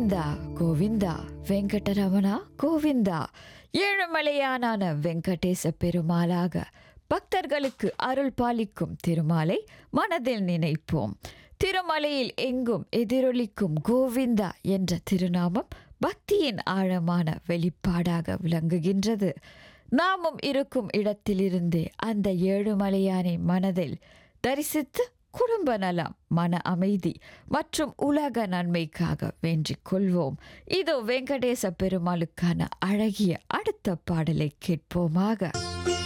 கோவிந்தா கோவிந்தா வெங்கடரமணா கோவிந்தா ஏழுமலையானான வெங்கடேச பெருமாளாக பக்தர்களுக்கு அருள் பாலிக்கும் திருமாலை மனதில் நினைப்போம் திருமலையில் எங்கும் எதிரொலிக்கும் கோவிந்தா என்ற திருநாமம் பக்தியின் ஆழமான வெளிப்பாடாக விளங்குகின்றது நாமும் இருக்கும் இடத்திலிருந்தே அந்த ஏழுமலையானை மனதில் தரிசித்து குடும்ப நலம் மன அமைதி மற்றும் உலக நன்மைக்காக வேண்டிக் கொள்வோம் இதோ வெங்கடேச பெருமாளுக்கான அழகிய அடுத்த பாடலை கேட்போமாக